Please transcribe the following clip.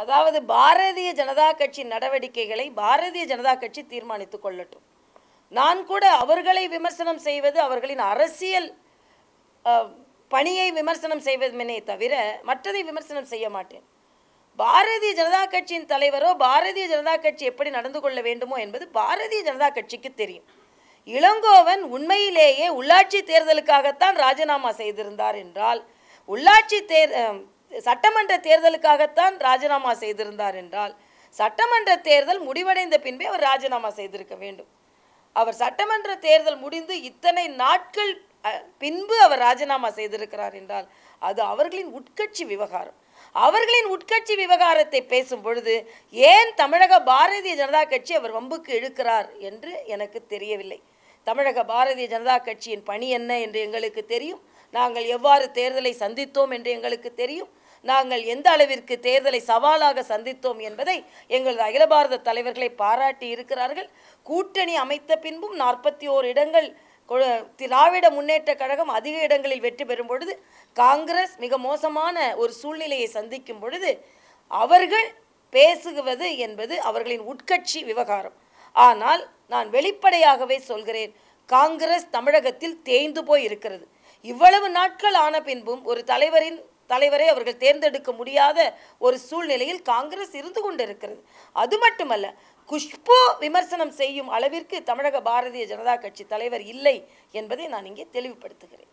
அதாவது பாரதிய ஜனதா கட்சி நடவடிக்கைகளை பாரதிய ஜனதா கட்சி தீர்மானித்துக் கொள்ளட்டும் நான் கூட அவர்களை விமர்சனம் செய்வது அவர்களின் அரசியல் அஹ், பணியை விமர்சனம் செய்வதுமே தவிர மற்றதை விமர்சனம் செய்ய மாட்டேன் பாரதிய ஜனதா கட்சியின் தலைவரோ பாரதிய ஜனதா கட்சி எப்படி நடந்து கொள்ள வேண்டுமோ என்பது பாரதிய ஜனதா கட்சிக்கு தெரியும் இளங்கோவன் உண்மையிலேயே உள்ளாட்சி தேர்தலுக்காகத்தான் ராஜினாமா செய்திருந்தார் என்றால் உள்ளாட்சி தேர் அஹ், சட்டமன்ற தேர்தலுக்காகத்தான் ராஜினாமா செய்திருந்தார் என்றால் சட்டமன்ற தேர்தல் முடிவடைந்த பின்பே அவர் ராஜினாமா செய்திருக்க வேண்டும் அவர் சட்டமன்ற தேர்தல் முடிந்து இத்தனை நாட்கள் அஹ், பின்பு அவர் ராஜினாமா செய்திருக்கிறார் என்றால் அது அவர்களின் உட்கட்சி விவகாரம் அவர்களின் உட்கட்சி விவகாரத்தை பேசும் பொழுது ஏன் தமிழக பாரதிய ஜனதா கட்சி அவர் வம்புக்கு இழுக்கிறார் என்று எனக்கு தெரியவில்லை தமிழக பாரதிய ஜனதா கட்சியின் பணி என்ன என்று எங்களுக்கு தெரியும் நாங்கள் எவ்வாறு தேர்தலை சந்தித்தோம் என்று எங்களுக்கு தெரியும் நாங்கள் எந்த அளவிற்கு தேர்தலை சவாலாக சந்தித்தோம் என்பதை எங்களது அகில பாரத தலைவர்களை பாராட்டி இருக்கிறார்கள் கூட்டணி அமைத்த பின்பும் நாற்பத்தி ஓர் இடங்கள் கொ- திராவிட முன்னேற்ற கழகம் அதிக இடங்களில் வெற்றி பெறும் பொழுது காங்கிரஸ் மிக மோசமான ஒரு சூழ்நிலையை சந்திக்கும் பொழுது அவர்கள் பேசுவது என்பது அவர்களின் உட்கட்சி விவகாரம் ஆனால் நான் வெளிப்படையாகவே சொல்கிறேன் காங்கிரஸ் தமிழகத்தில் தேய்ந்து போய் இருக்கிறது இவ்வளவு நாட்கள் ஆன பின்பும் ஒரு தலைவரின் தலைவரை அவர்கள் தேர்ந்தெடுக்க முடியாத ஒரு சூழ்நிலையில் காங்கிரஸ் இருந்து கொண்டிருக்கிறது அது மட்டுமல்ல குஷ்பு விமர்சனம் செய்யும் அளவிற்கு தமிழக பாரதிய ஜனதா கட்சி தலைவர் இல்லை என்பதை நான் இங்கே தெளிவுபடுத்துகிறேன்